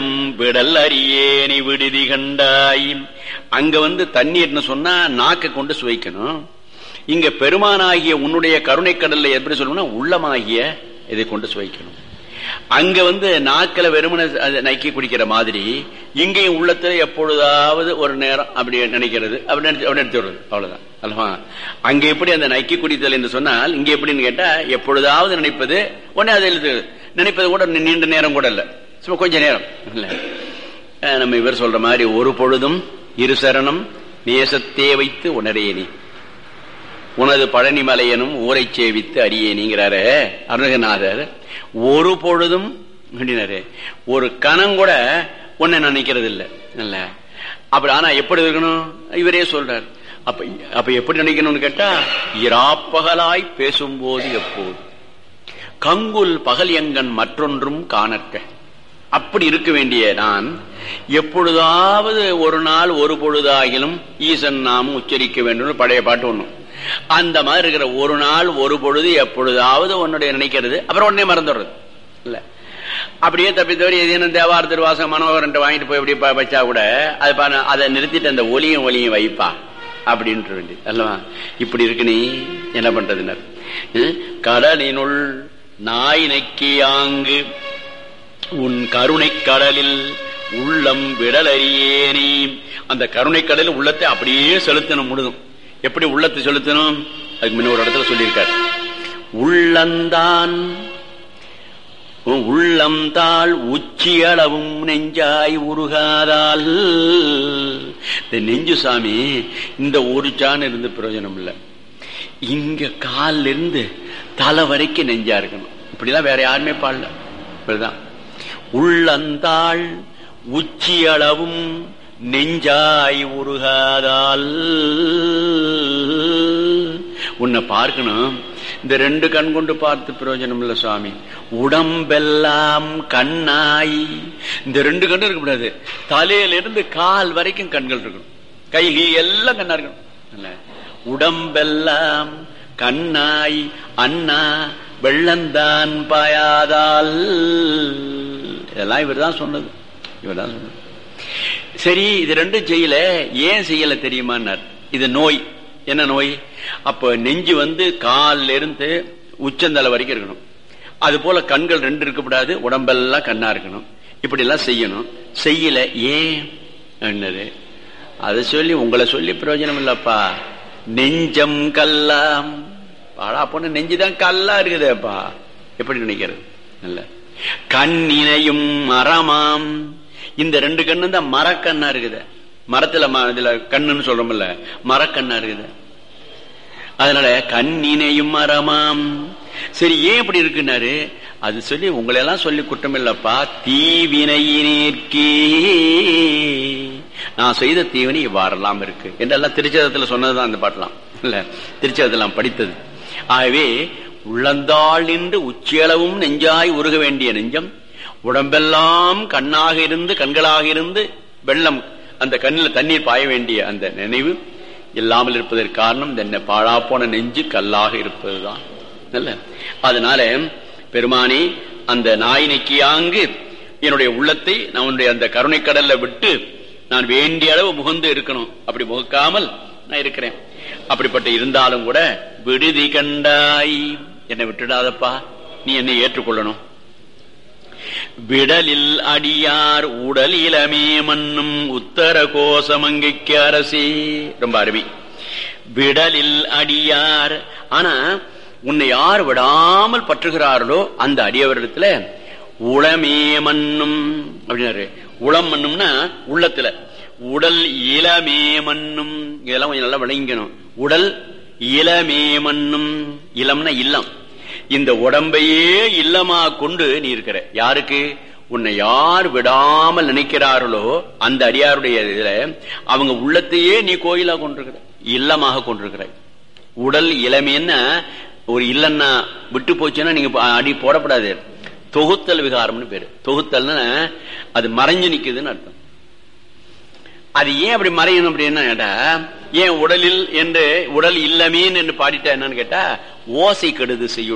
உள்ளம் விடல் அறியேனை விடுதி கண்டாய் அங்க வந்து தண்ணீர்னு சொன்னா நாக்கை கொண்டு சுவைக்கணும் இங்க பெருமானாகிய உன்னுடைய கருணை கடல்ல எப்படி சொல்லணும்னா உள்ளமாகிய இதை கொண்டு சுவைக்கணும் அங்க வந்து நாக்கில வெறுமனை அது நக்கி குடிக்கிற மாதிரி இங்கேயும் உள்ளத்துல எப்பொழுதாவது ஒரு நேரம் அப்படி நினைக்கிறது அப்படி நினைச்சு அப்படி நினைச்சு விடுறது அவ்வளவுதான் அல்லவா அங்க எப்படி அந்த நக்கி குடித்தல் என்று சொன்னால் இங்க எப்படின்னு கேட்டா எப்பொழுதாவது நினைப்பது உடனே அதை எழுது நினைப்பது கூட நீ- நீண்ட நேரம் கூட இல்ல சும்மா கொஞ்ச நேரம் இல்ல அஹ் நம்ம இவர் சொல்ற மாதிரி ஒரு பொழுதும் இரு சரணம் நேசத்தே வைத்து உணரேனி உனது பழனி மலையனும் ஊரை சேவித்து அறியேனிங்கிறாரு அருணகநாதர் ஒரு பொழுதும் அப்படின்னாரு ஒரு கணம் கூட உன்னை நினைக்கிறது இல்ல இல்ல அப்படி ஆனா எப்படி இருக்கணும் இவரே சொல்றார் அப்ப அப்ப எப்படி நினைக்கணும்னு கேட்டா இராப்பகலாய் பேசும்போது எப்போது கங்குல் பகல் எங்கன் மற்றொன்றும் காணற்க அப்படி இருக்க வேண்டிய நான் எப்பொழுதாவது ஒரு நாள் ஒரு பொழுதாகிலும் ஈசன் நாமும் உச்சரிக்க வேண்டும் பழைய பாட்டு ஒண்ணும் அந்த மாதிரி இருக்கிற ஒரு நாள் ஒரு பொழுது எப்பொழுதாவது உன்னுடைய நினைக்கிறது அப்புறம் உடனே மறந்துடுறது இல்ல அப்படியே தப்பி தவிர ஏதேனும் தேவார திருவாசம் மனோகரன் வாங்கிட்டு போய் இப்படி ப- வச்சா கூட அது பா- அதை நிறுத்திட்டு அந்த ஒலியும் ஒலியும் வைப்பா அப்படின்ற வேண்டியது அல்லவா இப்படி இருக்கு நீ என்ன பண்றதுனர் ம்? கடலினுள் நாய் நக்கியாங்கு உன் கருணை கடலில் உள்ளம் விடலறியேனே அந்த கருணை கடலில் உள்ளத்தை அப்படியே செலுத்தணும் முழுதும் எப்படி உள்ளத்தை செலுத்தணும் அதுக்கு முன்ன ஒரு இடத்துல சொல்லியிருக்கார் உள்ளந்தான் உன் உள்ளம்தாள் உச்சியளவும் நெஞ்சாய் உருகாதால் இந்த நெஞ்சு சாமி இந்த ஒரு சான் இருந்து பிரயோஜனம் இல்லை இங்க கால்ல இருந்து தலை வரைக்கும் நெஞ்சா இருக்கணும் இப்படிலாம் வேற யாருமே பாடல இப்படிதான் உள்ளந்தாள் உச்சியளவும் நெஞ்சாய் உருகாதால் உன்னை பார்க்கணும் இந்த ரெண்டு கண் கொண்டு பார்த்து பிரயோஜனம் இல்ல சுவாமி உடம்பெல்லாம் கண்ணாய் இந்த ரெண்டு கண்ணு இருக்கக்கூடாது தலையில இருந்து கால் வரைக்கும் கண்கள் இருக்கணும் கை கை எல்லாம் கண்ணா இருக்கணும் இல்ல? உடம்பெல்லாம் கண்ணாய் அண்ணா வெள்ளந்தான் பாயாதால் இதெல்லாம் இவர் தான் சொன்னது இவர் தான் சொன்னது சரி இது ரெண்டும் செய்யல ஏன் செய்யல தெரியுமான்னார் இது நோய் என்ன நோய் அப்ப நெஞ்சு வந்து கால்ல இருந்து உச்சந்தலை வரைக்கும் இருக்கணும் அது போல கண்கள் ரெண்டு இருக்கக்கூடாது உடம்பெல்லாம் கண்ணா இருக்கணும் இப்படி எல்லாம் செய்யணும் செய்யல ஏன் என்னது அதை சொல்லி உங்களை சொல்லி பிரயோஜனம் இல்லப்பா நெஞ்சம் கல்லாம் பாடா பொண்ணு நெஞ்சுதான் கல்லா இருக்குதேப்பா எப்படி நினைக்கிறது இல்ல கண்ணினையும் மரமாம் இந்த ரெண்டு கண்ணு தான் மரக்கண்ணா இருக்குது மரத்துல ம- இதுல கண்ணுன்னு சொல்றோம்ல மரக்கண்ணா இருக்குது அதனால கண்ணினையும் மரமாம் சரி ஏன் இப்படி இருக்குன்னாரு அது சொல்லி உங்களை எல்லாம் சொல்லி குற்றம் இல்லப்பா தீவினையினேற்கே நான் செய்த தீவினை இவ்வாறெல்லாம் இருக்கு என்றெல்லாம் திருச்சதத்துல சொன்னதுதான் அந்த பாட்டெல்லாம் இல்ல திருச்சதத்தெல்லாம் படித்தது ஆகவே உள்ளந்தாள் நின்று உச்சியளவும் நெஞ்சாய் உருக வேண்டிய நெஞ்சம் உடம்பெல்லாம் கண்ணாக இருந்து கண்களாக இருந்து வெள்ளம் அந்த கண்ணில் தண்ணீர் பாய வேண்டிய அந்த நினைவு இல்லாமல் இருப்பதற்கு காரணம் இந்த பாழா போன நெஞ்சு கல்லாக இருப்பதுதான் நல்ல அதனால பெருமானே அந்த நாய் நக்கியாங்கு என்னுடைய உள்ளத்தை நான் உன்னுடைய அந்த கருணை கடல்ல விட்டு நான் வேண்டிய அளவு முகந்து இருக்கணும் அப்படி முகக்காமல் நான் இருக்கிறேன் அப்படிப்பட்ட இருந்தாலும் கூட விடுதி கண்டாய் என்னை விட்டுடாதப்பா நீ என்னை ஏற்றுக்கொள்ளணும் விடலில் அடியார் உடல் இளமே மன்னும் உத்தர கோசமங்கைக்கு அரசி ரொம்ப அருமை விடலில் அடியார் ஆனா உன்னை யார் விடாமல் பற்றுகிறார்களோ அந்த அடியவரிடத்துல உளமே மன்னும் அப்படின்னாரு உளம் மண்ணும்னா உள்ளத்துல உடல் இளமே மன்னும் இதெல்லாம் கொஞ்சம் நல்லா விளங்கணும் உடல் இளமே மன்னும் இளம்னா இல்லம் இந்த உடம்பையே இல்லமா கொண்டு நீ இருக்கிற யாருக்கு உன்னை யார் விடாமல் நினைக்கிறார்களோ அந்த அடியாருடைய இதுல அவங்க உள்ளத்தையே நீ கோயிலா கொண்டிருக்கிற இல்லமாக கொண்டிருக்கிறாய் உடல் இளமைன்னா ஒரு இல்லன்னா விட்டு போச்சுன்னா நீங்க அடி போடப்படாது தொகுத்தல் விகாரம்னு பேரு தொகுத்தல்னா அது மறைஞ்சு நிக்குதுன்னு அர்த்தம் அது ஏன் அப்படி மறையணும் அப்படின்னா கேட்டா ஏன் உடலில் என்று உடல் இல்லமேன்னு என்று பாடிட்டா என்னன்னு கேட்டா ஓசை கெடுது செய்யும்